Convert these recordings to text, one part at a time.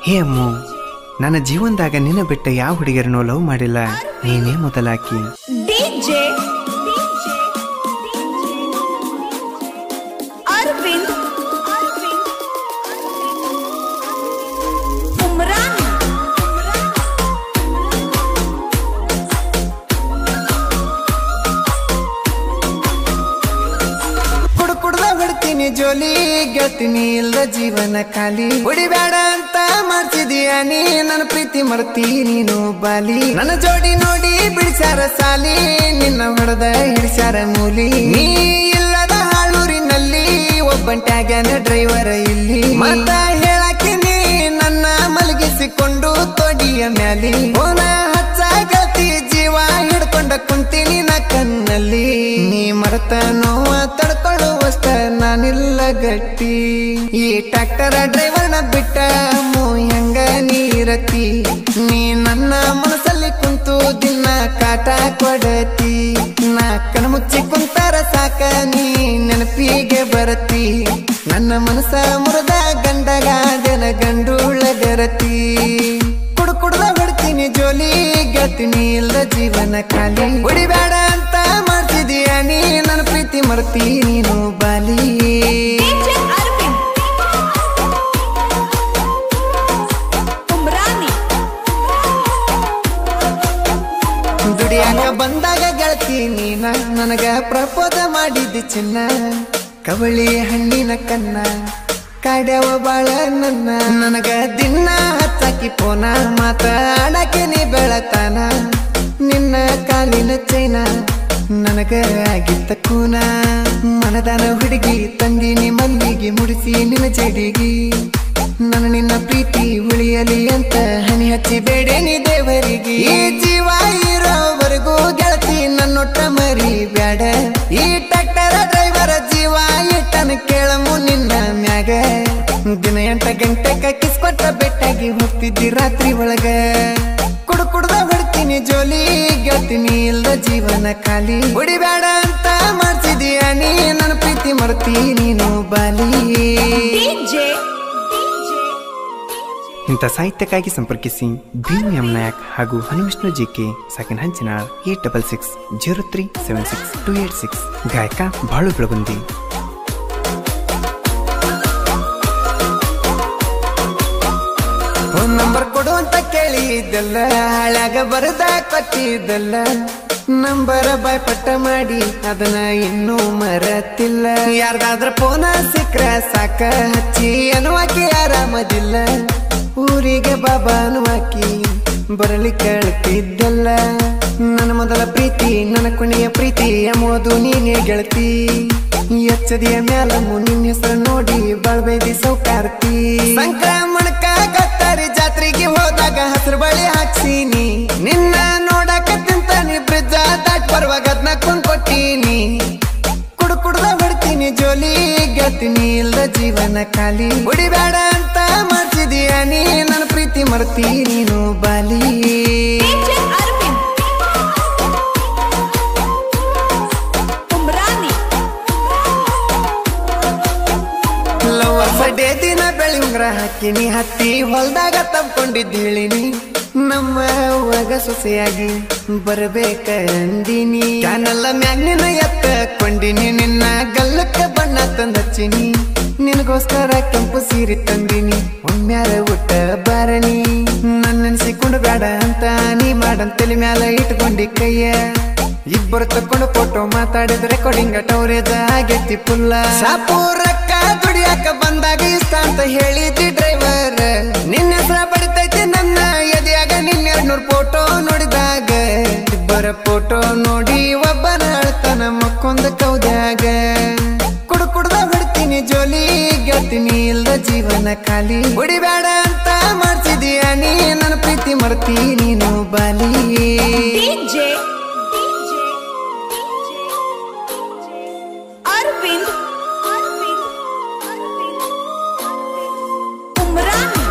ಹೇ ಅಮ್ಮು ನನ್ನ ಜೀವನದಾಗ ನಿನ್ನ ಬಿಟ್ಟ ಯಾವ ಹುಡುಗಿಯರನ್ನೂ ಲವ್ ಮಾಡಿಲ್ಲ ನೀನೇ ಮೊದಲಾಕಿ ಡಿಜೆ ಅರವಿಂದ್ ಉಮ್ರಾನ್ ಕುಡ್ ಕುಡ್ದ ಬಿಡ್ತೀನಿ ಜೋಲಿ ಗೆಳ್ತೀನಿ ಇಲ್ದ ಜೀವನ ಖಾಲಿ ಹೊಡಿಬೇಡ ಅಂತ ಮಾಡ್ಸಿದೀಯ ನೀ ನನ್ನ ಪ್ರೀತಿ ಮರ್ತಿ ನೀನು ಬಾಲಿ ನನ್ನ ಜೋಡಿ ನೋಡಿ ಬಿಡಿಸ್ಯಾರ ಸಾಲಿ ನಿನ್ನ ಹೊಡೆದ ಹಿಡಿಸ್ಯಾರ ಮೂಲಿ ನೀ ಇಲ್ಲದ ಹಾಳೂರಿನಲ್ಲಿ ಒಬ್ಬಂಟ್ಯಾಗ್ಯಾನ ಡ್ರೈವರ್ ಇಲ್ಲಿ ಮತ ಹೇಳಕ್ಕೆ ನೀ ನನ್ನ ಮಲಗಿಸಿಕೊಂಡು ತೊಡಿಯ ಮ್ಯಾಲಿ ಓನ ಹಚ್ಚಾಗತಿ ಜೀವ ಹಿಡ್ಕೊಂಡ ಕುಂತೀನಿ ನಾ ಕಣ್ಣಲ್ಲಿ ನೀ ಮರೆತ ನೋವ ತಡ್ಕೊಳ್ಳುವಷ್ಟ ನಾನಿಲ್ಲ ಗಟ್ಟಿ ಈ ಟ್ರ್ಯಾಕ್ಟರ್ ಡ್ರೈವರ್ನ ಬಿಟ್ಟ ಮೋ ಹೆಂಗ ನೀರತಿ ನೀ ನನ್ನ ಮನಸ್ಸಲ್ಲಿ ಕುಂತು ದಿನ ಕಾಟ ಕೊಡತಿ ನಾ ಕಣ್ಮುಚ್ಚಿ ಕುಂತಾರ ಸಾಕ ನೀ ನೆನಪಿಗೆ ಬರತಿ ನನ್ನ ಮನಸ್ಸ ಮುರಿದ ಗಂಡಗ ಜನ ಗಂಡುಳ್ಳ ಗರತಿ ಕುಡ್ ಕುಡ್ದ ಬಿಡ್ತೀನಿ ಜೋಲಿ ಗೆಳ್ತೀನಿ ಇಲ್ದ ಜೀವನ ಖಾಲಿ ಹೊಡಿಬೇಡ ಅಂತ ಮಾಡ್ತಿದೀಯ ನೀ ನನ್ನ ಪ್ರೀತಿ ಮರ್ತಿ ನೀನು ಬಾಲಿ ಡಿಜೆ ಅರವಿಂದ್ ಉಮ್ರಾನಿ ದುಡಿಯಾಕ ಬಂದಾಗ ಗೆಳತಿ ನೀನ ನನಗ ಪ್ರಪೋದ ಮಾಡಿದ್ದಿ ಚಿನ್ನ ಕವಳಿ ಹಣ್ಣಿನ ಕನ್ನ ಕಾಡ್ಯಾವ ಬಾಳ ನನ್ನ ನನಗ ದಿನ ಹಚ್ಚಾಕಿ ಪೋನ ಮಾತಾಡಕ್ಕೆ ನೀ ಬೆಳತಾನ ನಿನ್ನ ಕಾಲಿನ ಚೈನ ನನಗ ಆಗಿತ್ತ ಕೂನ ಮನದಾನ ಹುಡುಗಿ ತಂದಿನಿ ಮಲ್ಲಿಗೆ ಮುಡಿಸಿ ನಿನ್ನ ಜಡಿಗಿ ನನ್ನ ನಿನ್ನ ಪ್ರೀತಿ ಉಳಿಯಲಿ ಅಂತ ಹನಿ ಹಚ್ಚಿ ಬೇಡೇನಿ ದೇವರಿಗೆ ಈ ಜೀವ ಇರೋವರೆಗೂ ಗೆಳತಿ ನನ್ನೊಟ್ಟ ಮರಿ ಬ್ಯಾಡ ಈ ಟ್ರ್ಯಾಕ್ಟರ್ ಡ್ರೈವರ್ ಜೀವ ಇಟ್ಟನ ಕೇಳಮು ನಿನ್ನ ಮ್ಯಾಗ ದಿನ ಎಂಟ ಗಂಟೆ ಕಿಸ್ಕೊಟ್ಟ ಬೆಟ್ಟಾಗಿ ಹೋಗ್ತಿದ್ದಿ ರಾತ್ರಿ ಒಳಗ ಕುಡ್ ಕುಡ್ದ ಹೊಡ್ತೀನಿ ಜೋಲಿ ಗೆಳ್ತೀನಿ ಇಲ್ದ ಜೀವನ ಖಾಲಿ ಹೊಡಿಬೇಡ ಅಂತ ಮಾಡ್ಸಿದೀಯ ನೀ ನನ್ನ ಪ್ರೀತಿ ಮರ್ತಿ ನೀನು ಬಾಲಿ ಡಿಜೆ ಇಂಥ ಸಾಹಿತ್ಯಕ್ಕಾಗಿ ಸಂಪರ್ಕಿಸಿ ಭೀಮ್ ಎಂ ನಾಯಕ್ ಹಾಗೂ Hanuvishnu G K second Hanchinal eight double six zero three seven six two eight six ಗಾಯಕ ಬಾಳು ಬೆಳಗುಂದಿ ಫೋನ್ ನಂಬರ್ ಕೊಡು ಅಂತ ಕೇಳಿದ್ದಲ್ಲ ಹಾಳಾಗ ಬರದ ಕೊಟ್ಟಿದ್ದಲ್ಲ ನಂಬರ್ ಬಾಯ್ಪಟ್ಟ ಮಾಡಿ ಅದನ್ನ ಇನ್ನೂ ಮರತಿಲ್ಲ ಯಾರ್ದಾದ್ರ ಫೋನ ಸಿಕ್ರ ಸಾಕ ಹಚ್ಚಿ ಅನ್ನುವಾಕಿ ಆರಾಮದಿಲ್ಲ ಊರಿಗೆ ಬಾಬಾ ಅನ್ನುವಾಕಿ ಬರಲಿ ಕೇಳ್ತಿದ್ದಲ್ಲ ನನ್ನ ಮೊದಲ ಪ್ರೀತಿ ನನ್ನ ಕೊನೆಯ ಪ್ರೀತಿ ಎಂಬುದು ನೀನೇ ಗೆಳತಿ ಎಚ್ಚದಿಯ ಮ್ಯಾಲಮು ನಿನ್ನ ಹೆಸರು ನೋಡಿ ಬಾಳ್ಬೇದಿ ಸೌಕಾರ್ತಿ ಸಂಕ್ರಮಣಕ್ಕ ಗತ್ತರಿ ಜಾತ್ರೆಗೆ ಹೋದಾಗ ಹಸಿರು ಬಳಿ ಹಾಕ್ಸೀನಿ ನಿನ್ನ ನೋಡಕ ತಿಂತಾನಿ ಬ್ರಿಡ್ಜ ದಾಟ್ ಬರುವಾಗ ಅದ್ನ ಕೊಂಡ್ಕೊಟ್ಟೀನಿ ಕುಡ್ ಕುಡ್ದ ಹೊಡ್ತೀನಿ ಜೋಲಿ ಗೆಳ್ತೀನಿ ಇಲ್ದ ಜೀವನ ಖಾಲಿ ಹೊಡಿಬೇಡ ಅಂತ ಮಾಡ್ಸಿದೀಯ ನೀ ನನ್ನ ಪ್ರೀತಿ ಮರ್ತಿ ನೀನು ಬಾಲಿ DJ Arvind Umrani lovers day ದಿನ ಬೆಳಿಂಗ್ರ ಹಾಕಿನಿ ಹತ್ತಿ ಹೊಲ್ದಾಗ ತಪ್ಕೊಂಡಿದ್ದು ಹೇಳಿನಿ ನಮ್ಮ ಅವ್ವಾಗ ಸೊಸೆಯಾಗಿ ಬರ್ಬೇಕ ಅಂದಿನಿ ಕ್ಯಾನಲ್ಲ ಮ್ಯಾಗ್ನಿನ ಎತ್ತ ಕೊಂಡಿನಿ ನಿನ್ನ ಗಲ್ಲಕ್ಕ ಬಣ್ಣ ತಂದ ಹಚ್ಚಿನಿ ನಿನಗೋಸ್ಕರ ಕೆಂಪು ಸೀರೆ ತಂದಿನಿ ಒಮ್ಮ್ಯಾರ ಊಟ ಬಾರಣಿ ನನ್ನ ನೆನ್ಸಿಕೊಂಡು ಬೇಡ ಅಂತ ನೀ ಮಾಡಂತಲಿ ಮ್ಯಾಲ ಇಟ್ಕೊಂಡಿ ಕೈಯ ಇಬ್ಬರು ತಕೊಂಡು ಫೋಟೋ ಮಾತಾಡಿದ ರೆಕಾರ್ಡಿಂಗ್ ಟೌರೇಜ ಆಗೈತಿ ಪುಲ್ಲ ಶಾಪೂರಕ್ಕ ದುಡಿಯಾಕ ಬಂದಾಗ ಇಷ್ಟ ಅಂತ ಹೇಳಿದ್ದಿ ಡ್ರೈವರ್ ನಿನ್ನ ಹೆಸರ ಬಡಿತೈತಿ ನನ್ನ ಎದೆಯಾಗ ನಿನ್ನ ಎರಡ್ನೂರ್ ಫೋಟೋ ನೋಡಿದಾಗ ಇಬ್ಬರ ಫೋಟೋ ನೋಡಿ ಒಬ್ಬನ ಅಳ್ತಾನ ಮಕ್ಕೊಂದ ಕೌದ್ಯಾಗ ಕುಡ್ ಕುಡ್ದ ಬಿಡ್ತೀನಿ ಜೋಲಿ ಗೆಳ್ತೀನಿ ಇಲ್ದ ಜೀವನ ಖಾಲಿ ಹೊಡಿಬೇಡ ಅಂತ ಮಾಡ್ಸಿದೀಯ ನೀ ನನ್ನ ಪ್ರೀತಿ ಮರ್ತಿ ನೀನು ಬಾಲಿ ಡಿಜೆ ಅರವಿಂದ್ ಉಮ್ರಾನಿ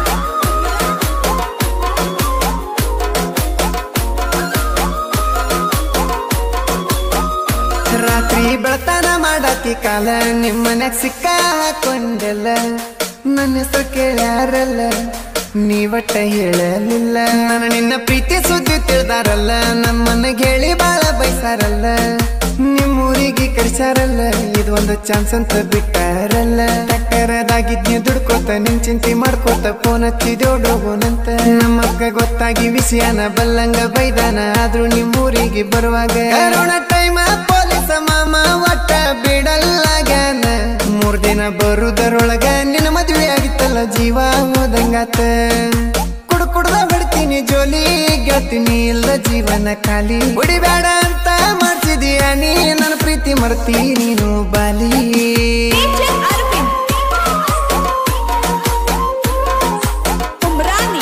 ರಾತ್ರಿ ಬೆಳತಾನ ಮಾಡಾತಿ ಕಾಲ ನಿಮ್ಮನ್ಯಾಗ ಸಿಕ್ಕ ಹಾಕೊಂಡೆಲ್ಲ ನನ್ನ ಹೆಸರು ಕೇಳ್ಯಾರಲ್ಲ ನೀವಟ್ಟ ಹೇಳಲಿಲ್ಲ ನಾನು ನಿನ್ನ ಪ್ರೀತಿ ಸುದ್ದಿ ತಿಳಿದಾರಲ್ಲ ನಮ್ಮನ್ನ ಹೇಳಿ ಬಾಳ ಬೈಸಾರಲ್ಲ ನಿಮ್ಮೂರಿಗೆ ಕರ್ಸಾರಲ್ಲ ಇದು ಒಂದು ಚಾನ್ಸ್ ಅಂತ ಬಿಟ್ಟಾರಲ್ಲ ಟಕ್ಕರದಾಗಿದ್ನಿ ದುಡ್ಕೋತ ನಿನ್ ಚಿಂತೆ ಮಾಡ್ಕೋತ ಫೋನ್ ಹಚ್ಚಿ ದೊಡ್ಡೋಗೋನಂತ ನಮ್ಮಕ್ಕ ಗೊತ್ತಾಗಿ ವಿಷಯನ ಬಲ್ಲಂಗ ಬೈದಾನ ಆದ್ರೂ ನಿಮ್ಮೂರಿಗೆ ಬರುವಾಗ ಕರೋಣ ಟೈಮ ಪೊಲೀಸ ಮಾಮ ಒಟ್ಟ ಬಿಡಲ್ಲಾಗ್ಯಾನ ಮೂರ್ ದಿನ ಬರುದರೊಳಗ ನಿನ್ನ ಮದ್ವೆ ಆಗಿತ್ತಲ್ಲ ಜೀವ ಹೋದಂಗಾತ ಕುಡ್ ಕುಡ್ದ ಬಿಡ್ತೀನಿ ಜೋಲಿ ಗೆಳ್ತೀನಿ ಇಲ್ಲ ಜೀವನ ಖಾಲಿ ಉಡಿಬೇಡ ಅಂತ ಮಾಡ್ಸಿದೀಯ ನೀ ನನ್ನ ಪ್ರೀತಿ ಮರ್ತಿ ನೀನು ಬಾಲಿ DJ Arvind. Umrani.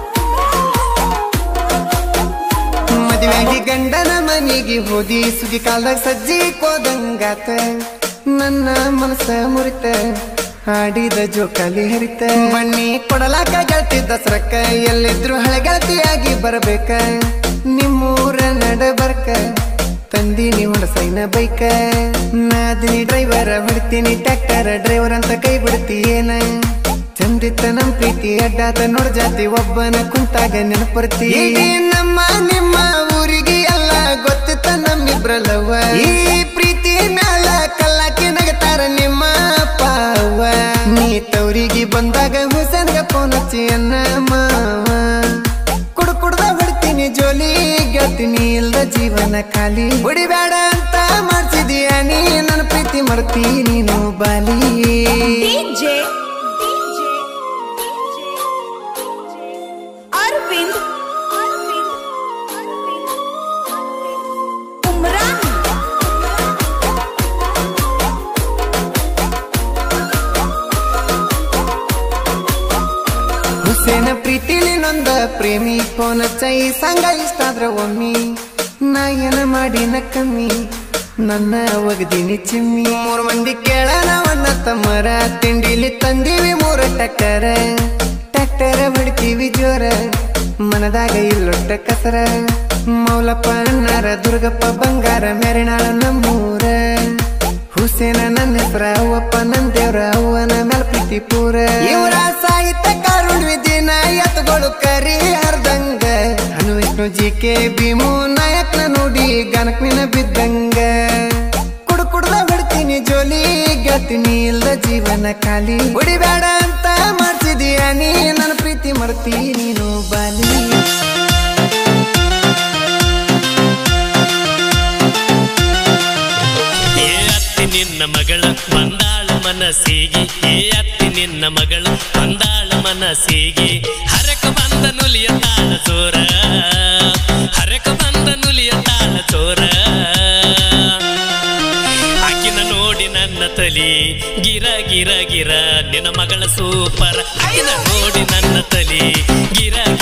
ಮದುವೆಯಾಗಿ ಗಂಡನ ಮನೆಗೆ ಹೋದಿ ಸುಗಿ ಕಾಲ್ದಾಗ ಸಜ್ಜಿ ಕೋದಂಗಾತ ನನ್ನ ಮನಸ್ಸ ಮುರಿತ ಹಾಡಿದ ಜೋಕಾಲಿ ಹರಿತ ಬಣ್ಣಿ ಕೊಡಲಾಕ ಗೆಳತಿ ದಸರಕ್ಕ ಎಲ್ಲಿದ್ರು ಹಳೆ ಗೆಳತಿಯಾಗಿ ಬರಬೇಕ ನಿಮ್ಮೂರ ನಡ ಬರ್ಕ ತಂದಿನಿ ಹೊಡಸೈನ ಬೈಕ ನಾದಿನಿ ಡ್ರೈವರ ಹೊಡಿತೀನಿ ಟ್ರ್ಯಾಕ್ಟರ್ ಡ್ರೈವರ್ ಅಂತ ಕೈ ಬಿಡ್ತೀಯೇನ ಚಂದಿತ್ತ ನಮ್ ಪ್ರೀತಿ ಅಡ್ಡಾದ ನೋಡ್ ಜಾತಿ ಒಬ್ಬನ ಕುಂತಾಗ ನೆನಪರ್ತಿ ಇಡೀ ನಮ್ಮ ನಿಮ್ಮ ಊರಿಗೆ ಎಲ್ಲ ಗೊತ್ತಿತ್ತ ನಮ್ಮಿಬ್ರಲ್ಲವ ಈ ಪ್ರೀತಿ ಮ್ಯಾಲ ಕಲ್ಲಾಕಿ ನಗತಾರ ನಿಮ್ಮ ಪಾವ ನೀ ತವರಿಗೆ ಬಂದಾಗ ಹುಸನ್ಗ ಫೋನ್ ಹಚ್ಚಿ ಅನ್ನ ಮಾವ ಕುಡ್ ಕುಡ್ದ ಬಿಡ್ತೀನಿ ಜೋಲಿ ಗೆಳ್ತೀನಿ ಇಲ್ದ ಜೀವನ ಖಾಲಿ ಉಡಿಬೇಡ ಅಂತ ಮಾಡ್ಸಿದೀಯ ನೀ ನನ್ನ ಪ್ರೀತಿ ಮರ್ತಿ ನೀನು ಬಾಲಿ DJ. Arvind. Umrani. ಹುಸೇನ ಪ್ರೀತಿಲಿ ನೊಂದ ಪ್ರೇಮಿ ಫೋನ್ ಚೈ ಸಂಗ ಇಷ್ಟ ಆದ್ರ ಒಮ್ಮಿ ನಾ ಏನ ಮಾಡಿನ ಕಮ್ಮಿ ನನ್ನ ಒಗದಿನಿ ಚಿಮ್ಮಿ ಮೂರ್ ಮಂದಿ ಕೇಳನ ಒಣ್ಣ ತಮ್ಮರ ತಿಂಡಿಲಿ ತಂದೀವಿ ಮೂರ ಟಕ್ಕರ ಟ್ಯಾಕ್ಟರ ಬಿಡ್ತೀವಿ ಜೋರ ಮನದಾಗ ಇಲ್ಲೊಟ್ಟ ಕಸರ ಮೌಲಪ್ಪ ಅಣ್ಣಾರ ದುರ್ಗಪ್ಪ ಬಂಗಾರ ಮೆರಿನಾಳ ನಮ್ಮೂರ ಹುಸೇನ ನನ್ನ ಹೆಸರ ಅವಪ್ಪ ನನ್ನ ದೇವ್ರ ಅವನ ಮೇಲ ಪ್ರೀತಿ ಪೂರ ಇವರ ಸಾಹಿತ್ಯ ಕಾರುಣ್ವಿ ದಿನ ಎತ್ತುಗಳು ಕರಿ ಹರ್ದಂಗ ಅನು ವಿಷ್ಣು ಜಿ ಕೆ ಭೀಮು ನಾಯಕನ ನೋಡಿ ಗನಕ್ನಿನ ಬಿದ್ದಂಗ ಕುಡ್ ಕುಡ್ದ ಬಿಡ್ತೀನಿ ಜೋಲಿ ಗೆಳ್ತೀನಿ ಇಲ್ಲ ಜೀವನ ಖಾಲಿ ಉಡಿಬೇಡ ಅಂತ ಮಾಡ್ಸಿದೀಯ ನೀ ನನ್ನ ಪ್ರೀತಿ ಮರ್ತಿ ನೀನು ಬಾಲಿ ಏ ಅತ್ತಿ ನಿನ್ನ ಮಗಳ ಬಂದಾಳ ಮನಸ್ಸಿಗೆ ಏ ಅತ್ತಿ ನಿನ್ನ ಮಗಳ ಬಂದಾಳ ಮನಸ್ಸಿಗೆ ಹರಕ ಬಂದ ನುಲಿಯ ತಾಳ ಚೋರ ಹರಕ ಬಂದ ನುಲಿಯ ತಾಳ ಚೋರ ಆಕಿನ ನೋಡಿ ನನ್ನ ತಲಿ ಗಿರ ಗಿರ ಗಿರ ನಿನ್ನ ಮಗಳ ಸೂಪರ್ ಆಕಿನ ನೋಡಿ ನನ್ನ ತಲಿ ಗಿರ